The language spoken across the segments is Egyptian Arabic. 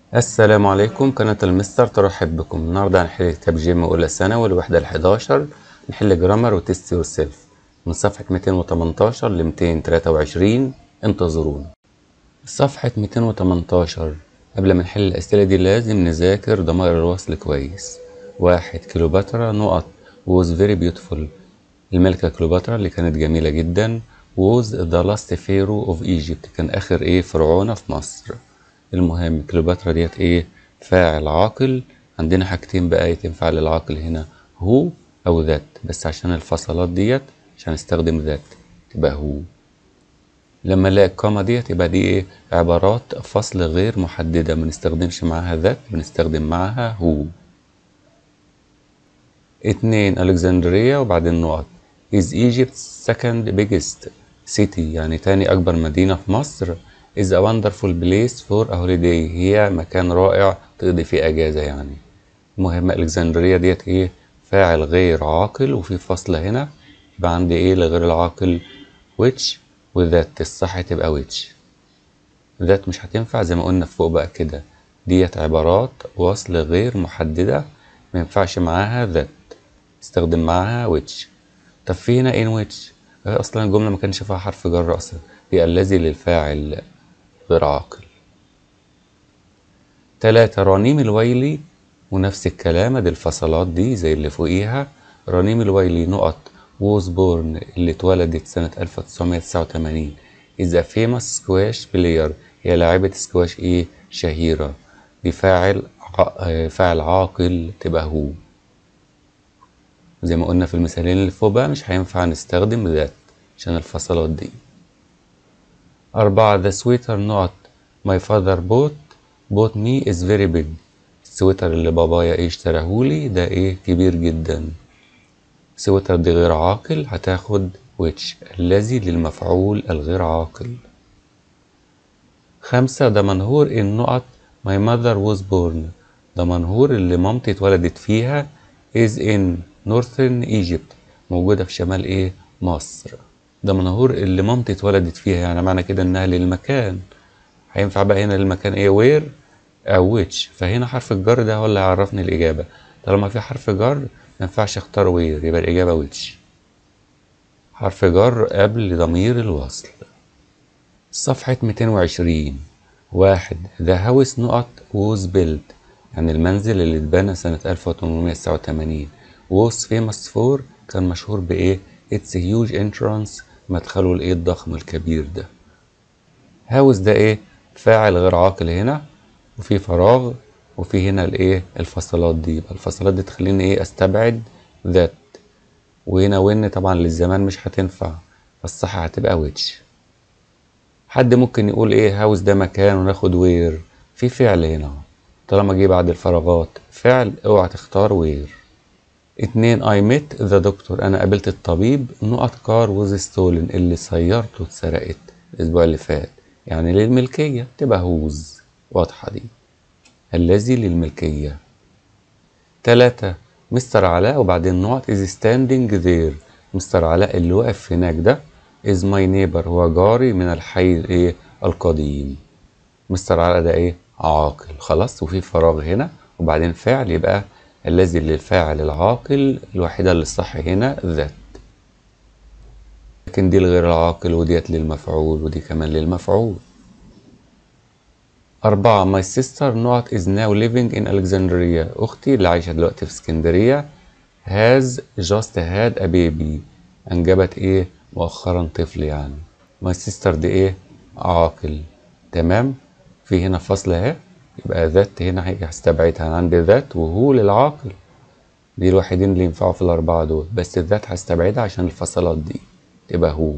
السلام عليكم قناة المستر ترحب بكم النهاردة هنحل كتاب جيم أولى ثانوي الوحدة الحداشر نحل جرامر وتست يور سيلف من صفحة 218 ل 223 انتظرونا صفحة 218 قبل ما نحل الأسئلة دي لازم نذاكر ضمائر الوصل كويس واحد كليوباترا نقط was very beautiful الملكة كليوباترا اللي كانت جميلة جدا was the last pharaoh of Egypt كان آخر إيه فرعونة في مصر المهم كليوباترا ديت ايه فاعل عاقل عندنا حاجتين بقى تنفع للعاقل هنا هو او ذات بس عشان الفصلات ديت عشان نستخدم ذات تبقى هو لما نلاقي القامة ديت يبقى دي ايه عبارات فصل غير محددة ما نستخدمش معاها ذات بنستخدم معاها هو اتنين الكسندريا وبعدين نقط is Egypt's second biggest city يعني تاني أكبر مدينة في مصر is a wonderful place for a holiday هي مكان رائع تقضي فيه أجازة يعني المهم الكسندرية ديت إيه فاعل غير عاقل وفي فصل هنا يبقى عندي إيه لغير العاقل which وذات الصح تبقى which ذات مش هتنفع زي ما قلنا فوق بقى كده ديت عبارات وصل غير محددة ما ينفعش معاها ذات استخدم معاها which طب في هنا in which اصلا الجملة ما كانش فيها حرف جر اصلا دي الذي للفاعل غير عاقل تلاتة رنيم الويلي ونفس الكلام ادي الفصلات دي زي اللي فوقيها رنيم الويلي نقط was born اللي اتولدت سنة 1989 is a famous squash player هي لاعبة سكواش ايه شهيرة دي فاعل ع... فاعل عاقل تبقى هو زي ما قلنا في المثالين اللي فوق بقى مش هينفع نستخدم ذات عشان الفصلات دي أربعة the sweater not my father bought bought me is very big السويتر اللي بابايا ايه اشتراهولي ده ايه كبير جدا السويتر دي غير عاقل هتاخد which الذي للمفعول الغير عاقل خمسة ده منهور النقط my mother was born ده منهور اللي مامتي اتولدت فيها is in northern Egypt موجودة في شمال ايه مصر ده منهور اللي مامتي اتولدت فيها يعني معنى كده انها للمكان هينفع بقى هنا للمكان ايه وير او which فهنا حرف الجر ده هو اللي هيعرفني الاجابه طالما في حرف جر ما ينفعش اختار وير يبقى الاجابه which حرف جر قبل ضمير الوصل صفحة 220 واحد the house نقط was built يعني المنزل اللي اتبنى سنة 1889 was famous for كان مشهور بإيه its huge entrance مدخله الايه الضخم الكبير ده هاوس ده ايه فاعل غير عاقل هنا وفي فراغ وفي هنا الايه الفصلات دي يبقى الفصلات دي تخليني ايه استبعد ذات وهنا وين طبعا للزمان مش هتنفع فالصح هتبقى ويتش حد ممكن يقول ايه هاوس ده مكان وناخد وير في فعل هنا طالما جه بعد الفراغات فعل اوعى تختار وير اتنين I met the doctor أنا قابلت الطبيب نقط كار was stolen اللي سيارته اتسرقت الأسبوع اللي فات يعني للملكية تبقى هوز واضحة دي الذي للملكية تلاتة مستر علاء وبعدين نقط is standing there مستر علاء اللي واقف هناك ده is my neighbor هو جاري من الحي الايه القديم مستر علاء ده ايه عاقل خلاص وفي فراغ هنا وبعدين فعل يبقى الذي للفاعل العاقل الوحيدة اللي الصح هنا ذات لكن دي الغير العاقل وديت للمفعول ودي كمان للمفعول أربعة my sister not is now living in Alexandria أختي اللي عايشة دلوقتي في اسكندرية has just had a baby أنجبت إيه مؤخرا طفل يعني my sister دي إيه عاقل تمام في هنا فصل أهي يبقى ذات هنا هستبعدها انا عندي ذات وهو للعاقل دي الوحيدين اللي ينفعوا في الأربعة دول بس الذات هستبعدها عشان الفصلات دي تبقى هو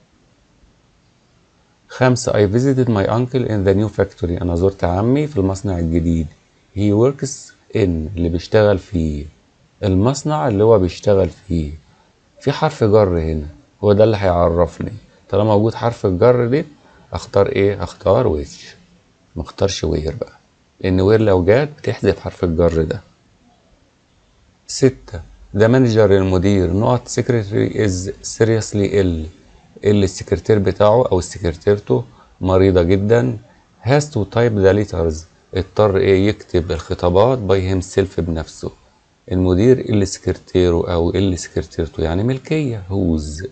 خمسة I visited my uncle in the new factory أنا زرت عمي في المصنع الجديد he works in اللي بيشتغل فيه المصنع اللي هو بيشتغل فيه في حرف جر هنا هو ده اللي هيعرفني طالما موجود حرف الجر دي اختار ايه اختار ويتش مختارش وير بقى لأن وير لو جات بتحذف حرف الجر ده ستة ده مانجر المدير نقط سكرتري از سيريسلي ال اللي السكرتير بتاعه أو السكرتيرته مريضة جدا has to type the letters اضطر ايه يكتب الخطابات باي هيم سيلف بنفسه المدير اللي سكرتيره او اللي سكرتيرته يعني ملكية هوز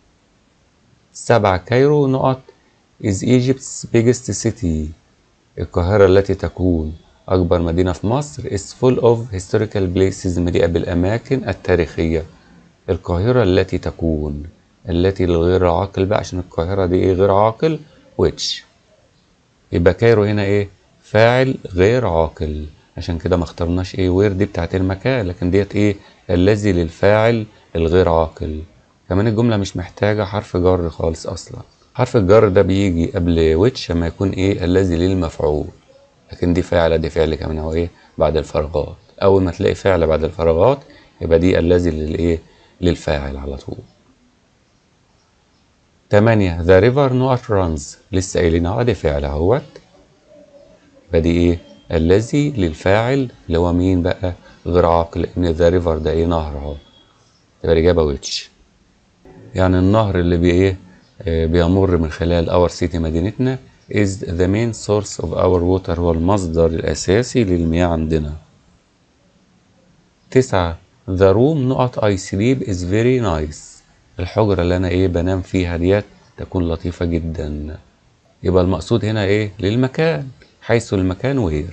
سبعة كايرو نقط is Egypt's biggest city القاهرة التي تكون أكبر مدينة في مصر is full of historical places مليئة بالأماكن التاريخية القاهرة التي تكون التي للغير عاقل بقى عشان القاهرة دي ايه غير عاقل which يبقى كايرو هنا ايه فاعل غير عاقل عشان كده ما اخترناش ايه وير دي بتاعت المكان لكن ديت ايه الذي للفاعل الغير عاقل كمان الجملة مش محتاجة حرف جر خالص أصلا حرف الجر ده بيجي قبل ويتش لما يكون ايه الذي للمفعول لكن دي فاعلة دي فعل كمان هو ايه بعد الفراغات أول ما تلاقي فعل بعد الفراغات يبقى دي الذي للايه للفاعل على طول تمانية the river not runs لسه قايلين اهو دي فعل اهوت يبقى دي ايه الذي للفاعل اللي هو مين بقى غير عاقل لان ذا ريفر ده ايه نهر اهو يبقى الاجابه ويتش يعني النهر اللي بي ايه آه بيمر من خلال اور سيتي مدينتنا is the main source of our water هو المصدر الاساسي للمياه عندنا تسعة the room نقط I sleep is very nice الحجرة اللي أنا إيه بنام فيها ديت تكون لطيفة جدا يبقى المقصود هنا إيه للمكان حيث المكان وير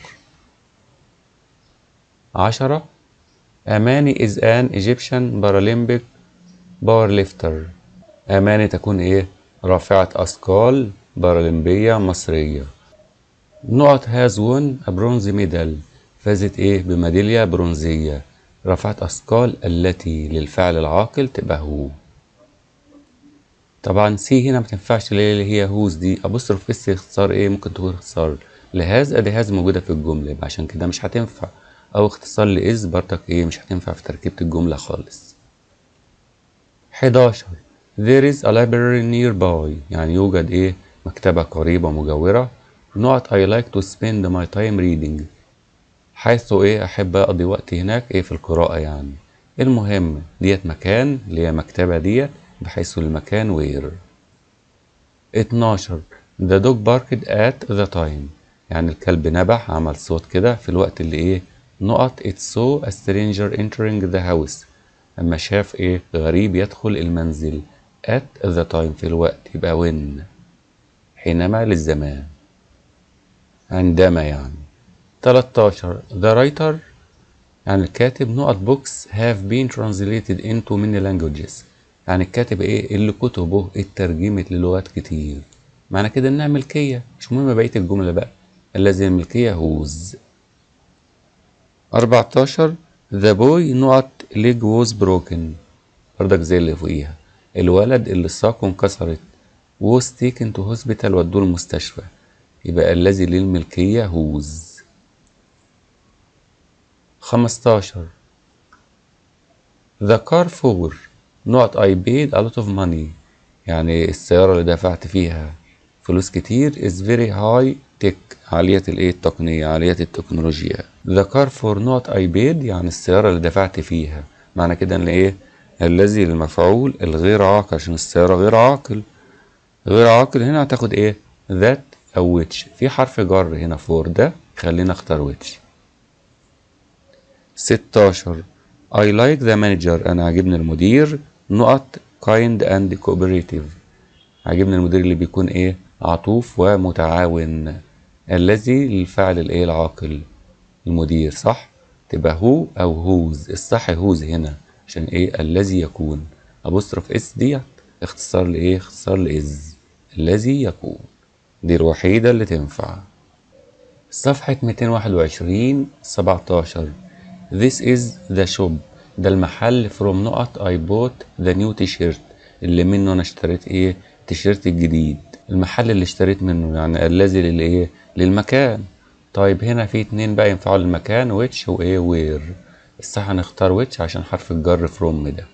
عشرة أماني is an Egyptian Paralympic powerlifter أماني تكون إيه رافعة أثقال بارالمبية مصرية نقط has won a bronze medal فازت إيه بميدالية برونزية رفعت أثقال التي للفعل العاقل تبقى هو طبعا سي هنا ما تنفعش اللي هي هوز دي ابوستروف اس اختصار ايه ممكن تكون اختصار لهاز ادي هاز موجوده في الجمله يبقى عشان كده مش هتنفع او اختصار لاز برضك ايه مش هتنفع في تركيبه الجمله خالص 11 there is a library nearby يعني يوجد ايه مكتبه قريبه مجاوره نقط I like to spend my time reading حيث ايه احب اقضي وقتي هناك ايه في القراءه يعني المهم ديت مكان اللي هي مكتبه ديت بحيث المكان وير 12 The dog barked at the time يعني الكلب نبح عمل صوت كده في الوقت اللي ايه نقط it saw a stranger entering the house اما شاف ايه غريب يدخل المنزل at the time في الوقت يبقى when حينما للزمان عندما يعني 13 the writer يعني الكاتب نقط books have been translated into many languages يعني الكاتب ايه اللي كتبه اترجمت للغات كتير معنى كده انها ملكية مش مهم بقية الجملة بقى الذي الملكية هوز 14 the boy نقط leg was broken برضك زي اللي فوقيها الولد اللي ساقه انكسرت was taken to hospital ودوه المستشفى يبقى الذي للملكية هوز 15 the car for نقط I paid a lot of money يعني السيارة اللي دفعت فيها فلوس كتير is very high tech عالية الايه التقنية عالية التكنولوجيا the car for نقط I paid يعني السيارة اللي دفعت فيها معنى كده ان ايه الذي المفعول الغير عاقل عشان السيارة غير عاقل غير عاقل هنا هتاخد ايه that او which في حرف جر هنا for ده خلينا اختار which 16 I like the manager أنا عاجبني المدير نقط kind and cooperative عاجبني المدير اللي بيكون إيه عطوف ومتعاون الذي للفعل الإيه العاقل المدير صح تبقى هو أو هوز الصح هوز هنا عشان إيه الذي يكون أبوستروف اس ديت اختصار لإيه اختصار لإز الذي يكون دي الوحيدة اللي تنفع صفحة 221 17 This is the shop ده المحل from نقط I bought the new t-shirt اللي منه انا اشتريت ايه التيشيرت الجديد المحل اللي اشتريت منه يعني الذي للايه للمكان طيب هنا في اتنين بقى ينفعوا للمكان which وايه where الصح هنختار which عشان حرف الجر from ده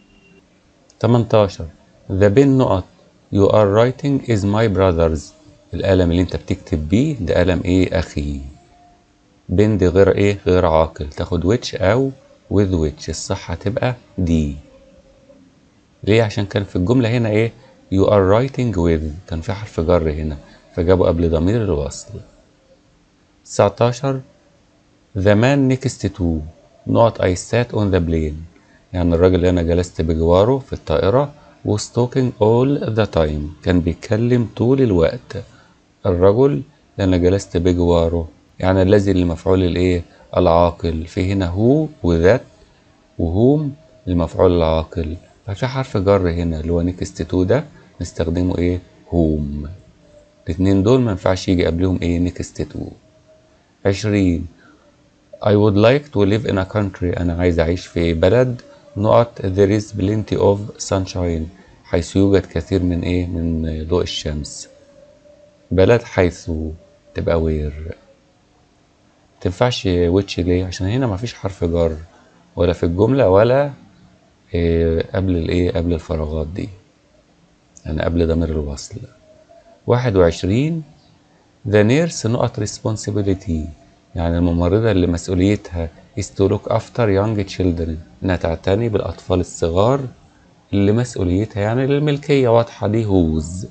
18 the pen نقط you are writing is my brother's القلم اللي انت بتكتب بيه ده قلم ايه اخي بين دي غير ايه غير عاقل تاخد ويتش او with which الصح هتبقى دي ليه عشان كان في الجملة هنا ايه you are writing with كان في حرف جر هنا فجابوا قبل ضمير الوصل 19 The man next to not I sat on the plane يعني الراجل اللي أنا جلست بجواره في الطائرة was talking all the time كان بيتكلم طول الوقت الرجل اللي أنا جلست بجواره يعني الذي اللي مفعول الإيه العاقل في هنا هو وذات وهوم المفعول العاقل ففي حرف جر هنا اللي هو نيكست تو ده نستخدمه ايه هوم الاتنين دول ما ينفعش يجي قبلهم ايه نيكست تو عشرين I would like to live in a country أنا عايز أعيش في بلد نقط there is plenty of sunshine حيث يوجد كثير من ايه من ضوء الشمس بلد حيث تبقى وير تنفعش ويتش ليه عشان هنا مفيش حرف جر ولا في الجملة ولا إيه قبل الايه قبل الفراغات دي يعني قبل ضمير الوصل واحد وعشرين the nurse نقط responsibility يعني الممرضة اللي مسؤوليتها is to look after young children انها تعتني بالاطفال الصغار اللي مسؤوليتها يعني للملكية واضحة دي whose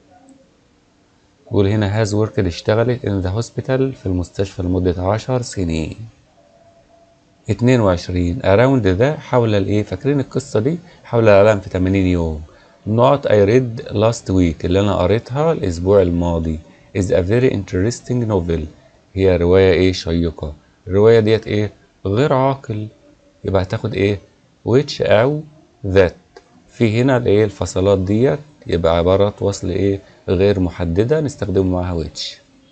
يقول هنا has worked اشتغلت in the hospital في المستشفى لمدة عشر سنين اتنين وعشرين around ده حول الايه فاكرين القصة دي حول العالم في 80 يوم not I read last week اللي انا قريتها الاسبوع الماضي is a very interesting novel هي رواية ايه شيقة الرواية ديت ايه غير عاقل يبقى هتاخد ايه which او that في هنا الايه الفصلات ديت يبقى عبارة وصل ايه غير محددة نستخدم معاها which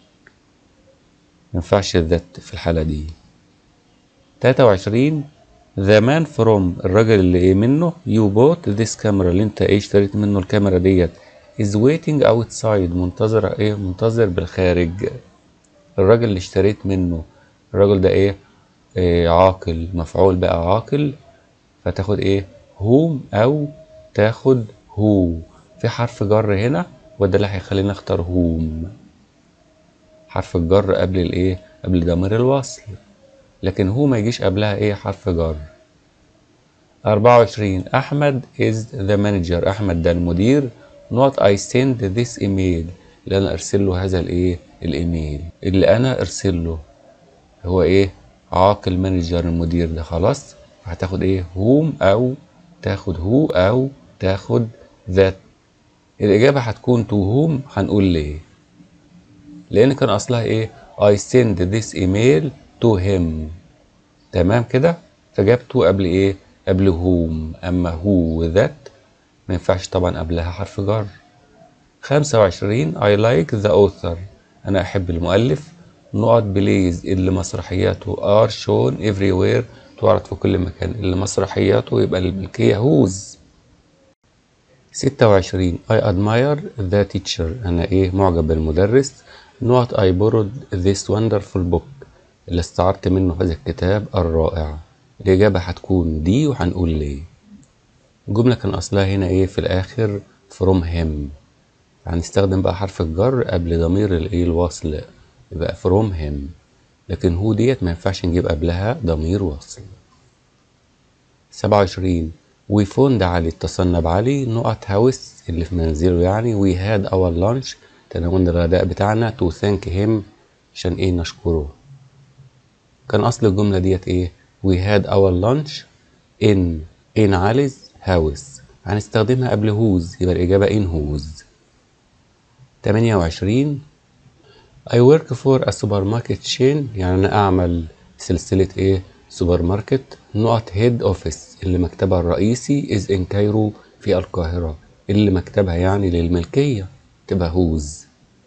مينفعش ذات في الحالة دي تلاتة وعشرين the man from الراجل اللي ايه منه you bought this camera اللي انت ايه اشتريت منه الكاميرا ديت is waiting outside منتظر ايه منتظر بالخارج الراجل اللي اشتريت منه الراجل ده ايه, إيه عاقل مفعول بقى عاقل فتاخد ايه whom او تاخد who في حرف جر هنا وده اللي هيخلينا اختار whom حرف الجر قبل الايه قبل ضمير الوصل لكن هو ما يجيش قبلها ايه حرف جر 24 احمد is the manager احمد ده المدير not I send this email اللي انا ارسل له هذا الايه الايميل اللي انا ارسل له هو ايه عاقل مانجر المدير ده خلاص هتاخد ايه whom او تاخد هو او تاخد that الاجابه هتكون to whom هنقول ليه لان كان اصلها ايه I send this email to him تمام كده فجابته قبل ايه قبل whom اما هو ذات ما ينفعش طبعا قبلها حرف جر 25 I like the author انا احب المؤلف نقط بليز اللي مسرحياته are shown everywhere تعرض في كل مكان اللي مسرحياته يبقى الملكية whose 26 I admire the teacher انا ايه معجب بالمدرس نقط I borrowed this wonderful book اللي استعرت منه هذا الكتاب الرائع الإجابة هتكون دي وهنقول ليه الجملة كان أصلها هنا إيه في الآخر from him هنستخدم بقى حرف الجر قبل ضمير الإيه الوصل يبقى from him لكن هو ديت ما ينفعش نجيب قبلها ضمير وصل سبعة وعشرين we found علي اتصلنا بعلي نقط هاوس اللي في منزله يعني we had our lunch تناولنا الغداء بتاعنا to thank him عشان ايه نشكره كان اصل الجمله ديت ايه we had our lunch in in علي's house هنستخدمها قبل whose يبقى الاجابه in whose 28 I work for a supermarket chain يعني انا اعمل سلسله ايه سوبر ماركت نقط هيد اوفيس اللي مكتبها الرئيسي is in كايرو في القاهره اللي مكتبها يعني للملكيه تبقى هوز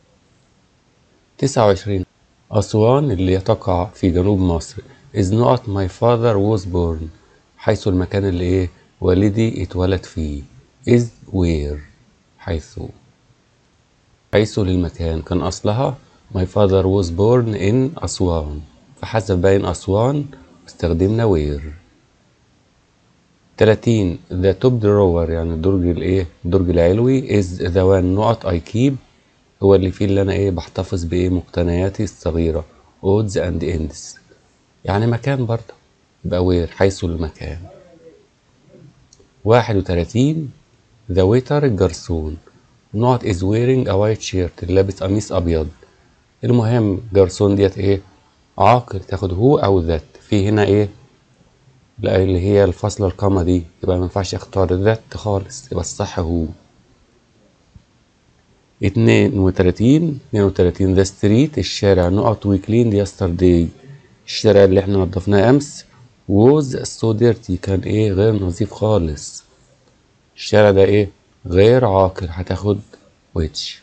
29 أسوان اللي تقع في جنوب مصر is not my father was born حيث المكان اللي ايه والدي اتولد فيه is where حيث حيث للمكان كان أصلها my father was born in أسوان فحسب باين أسوان استخدمنا where 30 the top drawer يعني الدرج الايه الدرج العلوي is the one نقط I keep هو اللي فيه اللي انا ايه بحتفظ بايه مقتنياتي الصغيره odds and ends يعني مكان برضه يبقى وير حيث المكان واحد وتلاتين the waiter الجرسون not is wearing a white shirt اللي لابس قميص ابيض المهم جرسون ديت ايه عاقل تاخد هو أو ذات في هنا إيه لا اللي هي الفاصلة القامة دي يبقى ما ينفعش اختار ذات خالص يبقى الصح هو اتنين وتلاتين اتنين وتلاتين ذا ستريت الشارع نقط ويكلين يسترداي الشارع اللي احنا نضفناه أمس ووز سو ديرتي كان ايه غير نظيف خالص الشارع ده ايه غير عاقل هتاخد ويتش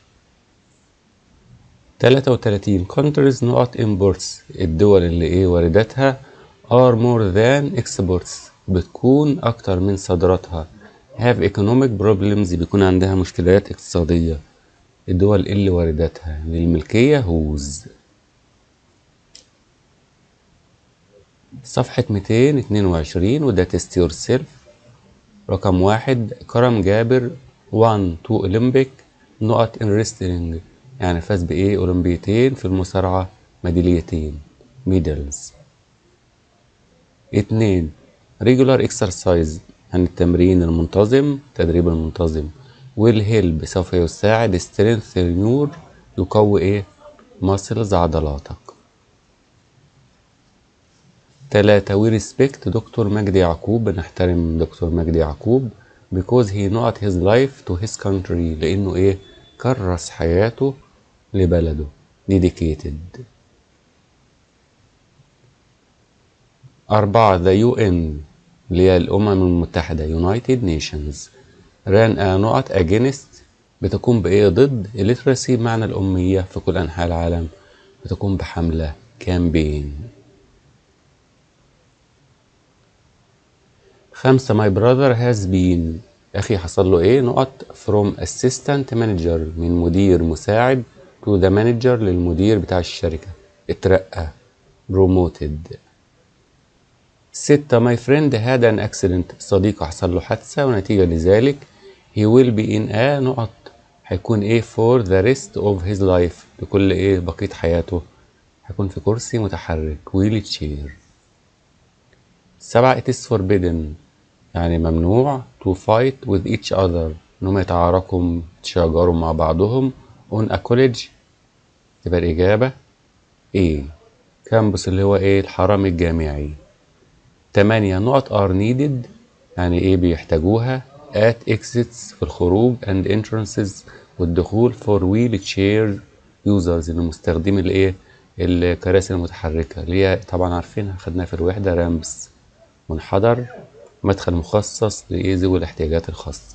تلاتة وتلاتين countries نقط imports الدول اللي ايه وارداتها are more than exports بتكون أكتر من صادراتها have economic problems بيكون عندها مشكلات اقتصادية الدول اللي وارداتها للملكية هوز صفحة 222 وده تيست يور سيلف رقم واحد كرم جابر 1 تو اولمبيك نقط ان ريستلينج يعني فاز بايه اولمبيتين في المصارعة ميداليتين ميدالز اتنين ريجولار اكسرسايز يعني التمرين المنتظم التدريب المنتظم والهيلب سوف يساعد سترينث نور يقوي ايه ماسلز عضلاتك تلاتة وي ريسبكت دكتور مجدي يعقوب بنحترم دكتور مجدي يعقوب because he not his life to his country لأنه إيه كرس حياته لبلده dedicated أربعة the UN اللي هي الأمم المتحدة United Nations ran a نقط against بتقوم بإيه ضد illiteracy بمعنى الأمية في كل أنحاء العالم بتقوم بحملة كامبين خمسة my brother has been أخي حصل له إيه نقط from assistant manager من مدير مساعد to the manager للمدير بتاع الشركة اترقى promoted ستة my friend had an accident صديقه حصل له حادثة ونتيجة لذلك he will be in a نقط هيكون ايه for the rest of his life لكل ايه بقية حياته هيكون في كرسي متحرك wheel chair سبعة it is forbidden يعني ممنوع to fight with each other انهم يتعاركوا يتشاجروا مع بعضهم on a college تبقى الإجابة ايه كامبس اللي هو ايه الحرم الجامعي تمانية نقط are needed يعني ايه بيحتاجوها at exits في الخروج and entrances والدخول for wheelchair users المستخدمين الايه الكراسي المتحركة اللي هي طبعا عارفينها خدناها في الوحدة رامبس منحدر مدخل مخصص لإيه ذوي الاحتياجات الخاصة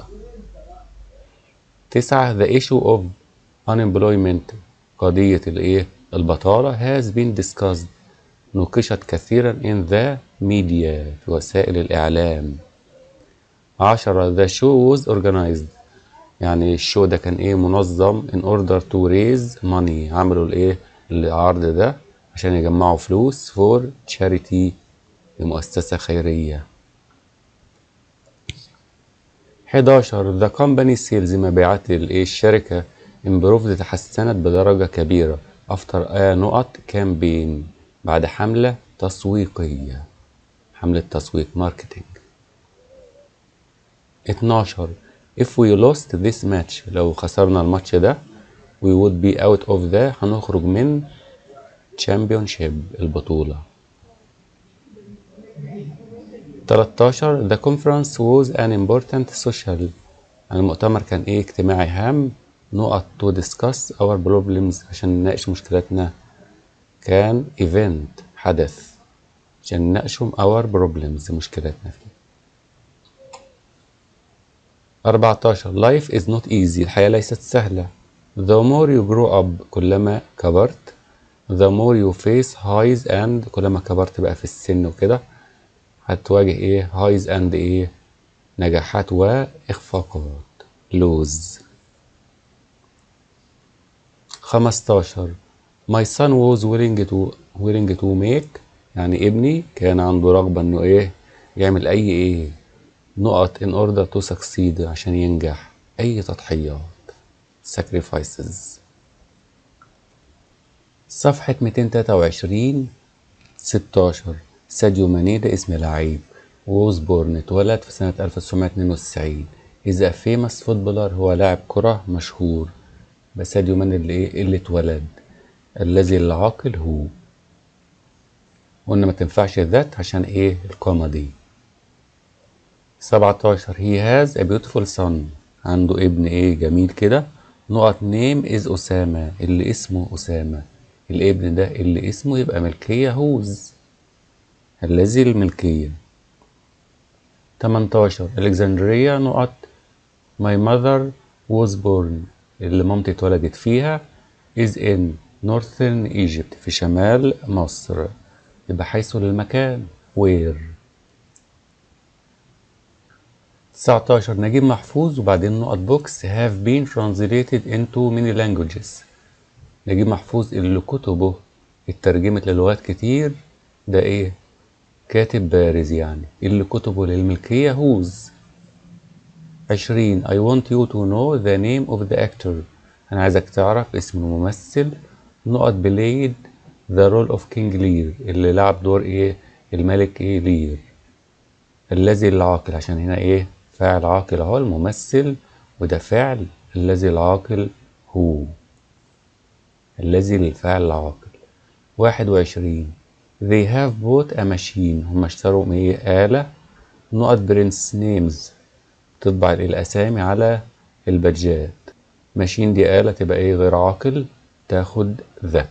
تسعة the issue of unemployment قضية الإيه البطالة has been discussed نوقشت كثيرا in the media في وسائل الإعلام عشرة the show was organized يعني الشو ده كان ايه منظم in order to raise money عملوا الايه العرض ده عشان يجمعوا فلوس for charity لمؤسسة خيرية 11 the company sales مبيعات الايه الشركة improved تحسنت بدرجة كبيرة after a نقط campaign بعد حملة تسويقية حملة تسويق ماركتينج 12 if we lost this match لو خسرنا الماتش ده we would be out of the هنخرج من championship البطولة 13 the conference was an important social المؤتمر كان ايه اجتماعي هام نقط to discuss our problems عشان نناقش مشكلاتنا كان event حدث عشان نناقشهم our problems مشكلاتنا فيه 14 life is not easy الحياة ليست سهلة the more you grow up كلما كبرت the more you face highs and كلما كبرت بقى في السن وكده هتواجه ايه highs and ايه نجاحات واخفاقات lows 15 my son was willing to willing to make يعني ابني كان عنده رغبة انه ايه يعمل اي ايه نقط in order to succeed عشان ينجح اي تضحيات sacrifices صفحة 223 16 ساديو ماني ده اسم لعيب ووزبورن اتولد في سنة 1992 إذا فيمس فوتبولر هو لاعب كرة مشهور بس ساديو ماني اللي ايه اللي اتولد الذي العاقل هو قلنا ما تنفعش ذات عشان ايه القامة دي 17 he has a beautiful son عنده ابن ايه جميل كده نقط نيم از أسامة اللي اسمه أسامة الابن ده اللي اسمه يبقى ملكية هوز الذي الملكية 18 الكسندريا نقط my mother was born اللي مامتي اتولدت فيها is in northern Egypt في شمال مصر يبقى حيث للمكان where 19 نجيب محفوظ وبعدين نقط بوكس have been translated into many languages نجيب محفوظ اللي كتبه اترجمت للغات كتير ده ايه كاتب بارز يعني اللي كتبه للملكية هوز 20 I want you to know the name of the actor أنا عايزك تعرف اسم الممثل نقط بلايد the role of King Lear اللي لعب دور ايه الملك ايه لير الذي العاقل عشان هنا ايه فاعل عاقل اهو الممثل وده فعل الذي العاقل هو الذي الفعل العاقل واحد وعشرين they have bought a machine هم اشتروا ايه آلة نقط برنس نيمز تطبع الأسامي على البادجات ماشين دي آلة تبقى ايه غير عاقل تاخد ذات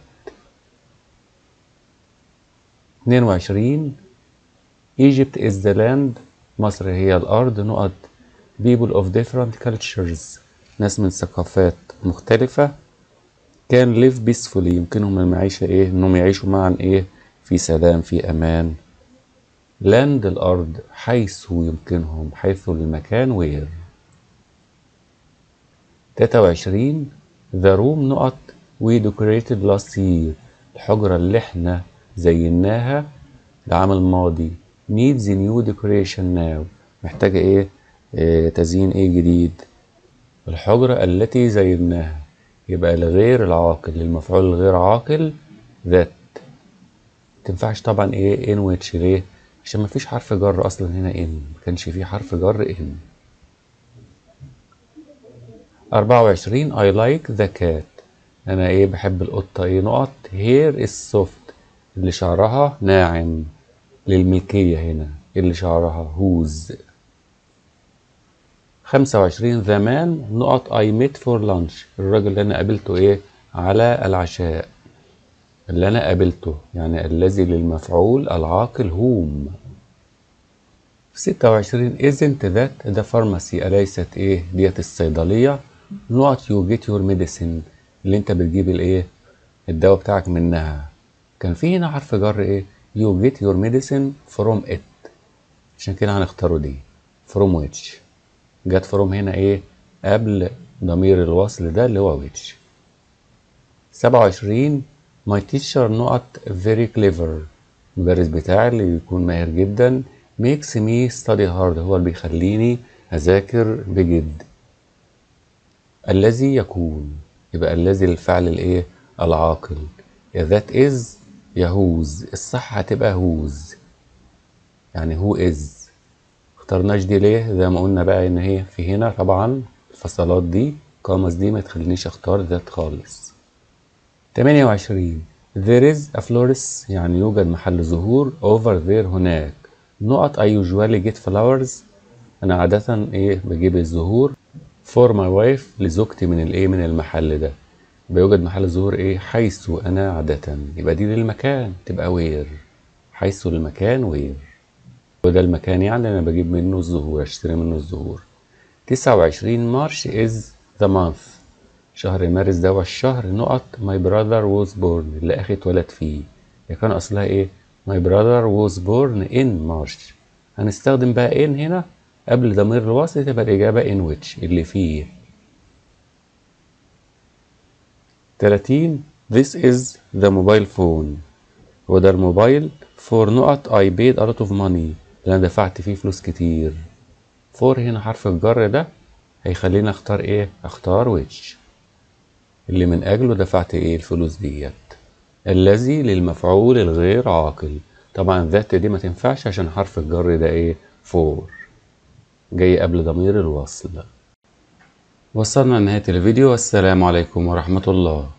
اتنين وعشرين Egypt is the land مصر هي الأرض نقط people of different cultures ناس من ثقافات مختلفة كان live peacefully يمكنهم المعيشة إيه إنهم يعيشوا معا إيه في سلام في أمان land الأرض حيث يمكنهم حيث المكان where تلاتة وعشرين the room نقط we decorated last year الحجرة اللي احنا زيناها العام الماضي needs new decoration now محتاجة ايه, إيه تزيين ايه جديد الحجرة التي زيناها يبقى الغير العاقل للمفعول الغير عاقل ذات تنفعش طبعا ايه ان ويتش ليه عشان مفيش حرف جر اصلا هنا ان مكانش فيه حرف جر ان أربعة وعشرين I like the cat أنا إيه بحب القطة إيه نقط hair is soft اللي شعرها ناعم للملكية هنا اللي شعرها هوز خمسة وعشرين the man نقط I met for lunch الراجل اللي أنا قابلته إيه على العشاء اللي أنا قابلته يعني الذي للمفعول العاقل whom ستة وعشرين isn't that ده فارماسي أليست إيه ديت الصيدلية نقط you get your medicine اللي أنت بتجيب الإيه الدواء بتاعك منها كان في هنا حرف جر إيه you get your medicine from it عشان كده هنختاره دي from which جت from هنا ايه قبل ضمير الوصل ده اللي هو which سبعة وعشرين my teacher نقط very clever المدرس بتاعي اللي بيكون ماهر جدا makes me study hard هو اللي بيخليني أذاكر بجد الذي يكون يبقى الذي الفعل الايه العاقل that is يهوز الصح هتبقى هوز يعني هو از اخترناش دي ليه زي ما قلنا بقى ان هي في هنا طبعا الفصلات دي قامس دي ما تخلينيش اختار ذات خالص 28 there is a florist يعني يوجد محل زهور over there هناك نقط I usually get flowers انا عادة ايه بجيب الزهور for my wife لزوجتي من الايه من المحل ده بيوجد محل زهور ايه حيث انا عادة يبقى دي للمكان تبقى وير حيث المكان وير وده المكان يعني انا بجيب منه الزهور اشتري منه الزهور تسعة وعشرين مارش از ذا مانث شهر مارس ده هو الشهر نقط my brother was born اللي اخي اتولد فيه هي كان اصلها ايه my brother was born in March هنستخدم بقى in هنا قبل ضمير الوصل تبقى الإجابة in which اللي فيه 30 This is the mobile phone هو ده الموبايل for نقط I paid a lot of money اللي أنا دفعت فيه فلوس كتير for هنا حرف الجر ده هيخليني أختار إيه؟ أختار which اللي من أجله دفعت إيه الفلوس ديت الذي للمفعول الغير عاقل طبعا ذات دي ما تنفعش عشان حرف الجر ده إيه؟ for جاي قبل ضمير الوصل وصلنا لنهاية الفيديو والسلام عليكم ورحمة الله